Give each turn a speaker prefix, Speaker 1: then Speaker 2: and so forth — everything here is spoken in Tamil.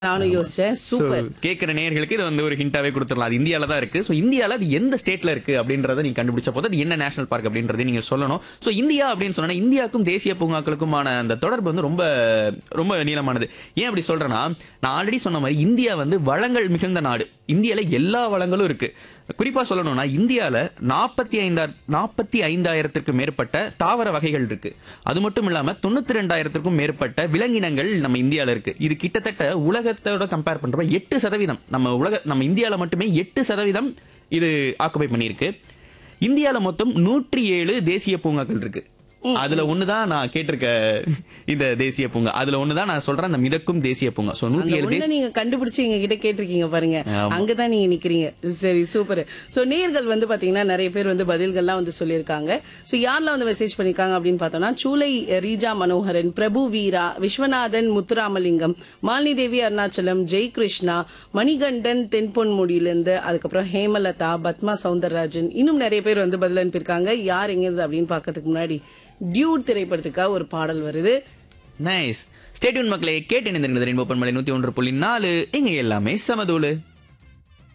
Speaker 1: நானும் யோசிச்சேன் சூப்பர்
Speaker 2: கேட்கிற நேயர்களுக்கு இது வந்து ஒரு ஹிண்டாவே கொடுத்துடலாம் அது இந்தியால தான் இருக்கு சோ இந்தியால அது எந்த ஸ்டேட்ல இருக்கு அப்படின்றத நீங்க கண்டுபிடிச்ச போது அது என்ன நேஷனல் பார்க் அப்படின்றதை நீங்க சொல்லணும் சோ இந்தியா அப்படின்னு சொன்னா இந்தியாவுக்கும் தேசிய பூங்காக்களுக்குமான அந்த தொடர்பு வந்து ரொம்ப ரொம்ப நீளமானது ஏன் அப்படி சொல்றேன்னா நான் ஆல்ரெடி சொன்ன மாதிரி இந்தியா வந்து வளங்கள் மிகுந்த நாடு இந்தியால எல்லா வளங்களும் இருக்கு குறிப்பா சொல்லணும்னா இந்தியால நாற்பத்தி ஐந்தாயிரம் நாற்பத்தி ஐந்தாயிரத்திற்கும் மேற்பட்ட தாவர வகைகள் இருக்கு அது மட்டும் இல்லாம தொண்ணூத்தி ரெண்டாயிரத்திற்கும் மேற்பட்ட விலங்கினங்கள் நம்ம இந்தியால இருக்கு இது கிட்டத்தட்ட உலகத்தோட கம்பேர் பண்றப்ப எட்டு சதவீதம் நம்ம உலக நம்ம இந்தியால மட்டுமே எட்டு சதவீதம் இது ஆக்குபை பண்ணியிருக்கு இந்தியால மொத்தம் நூற்றி ஏழு தேசிய பூங்காக்கள் இருக்கு அதுல ஒண்ணுதான் நான் கேட்டிருக்க இந்த தேசிய பூங்கா அதுல ஒண்ணுதான் நான் சொல்றேன் அந்த மிதக்கும் தேசிய பூங்கா சோ நூத்தி
Speaker 1: அந்த
Speaker 2: ஏழு
Speaker 1: ஒண்ணு நீங்க கண்டுபிடிச்சு எங்க கிட்ட கேட்டிருக்கீங்க பாருங்க அங்கதான் நீங்க நிக்கிறீங்க சரி சூப்பர் சோ நேர்கள் வந்து பாத்தீங்கன்னா நிறைய பேர் வந்து பதில்கள்லாம் வந்து சொல்லியிருக்காங்க சோ யாரெல்லாம் வந்து மெசேஜ் பண்ணிருக்காங்க அப்படின்னு பார்த்தோம்னா சூலை ரீஜா மனோகரன் பிரபு வீரா விஸ்வநாதன் முத்துராமலிங்கம் மாலினி தேவி அருணாச்சலம் ஜெய் கிருஷ்ணா மணிகண்டன் தென்பொன்முடியிலிருந்து அதுக்கப்புறம் ஹேமலதா பத்மா சவுந்தரராஜன் இன்னும் நிறைய பேர் வந்து பதில் அனுப்பியிருக்காங்க யார் எங்க இருந்து அப்படின்னு பார்க்கறதுக்கு முன்னாடி டியூட் திரைப்படத்துக்காக ஒரு பாடல் வருது
Speaker 2: நைஸ் ஸ்டேட்யூன் மக்களே கேட்டு இணைந்திருந்தது ரெயின்போ பண்பலை நூத்தி ஒன்று புள்ளி நாலு இங்க எல்லாமே சமதூளு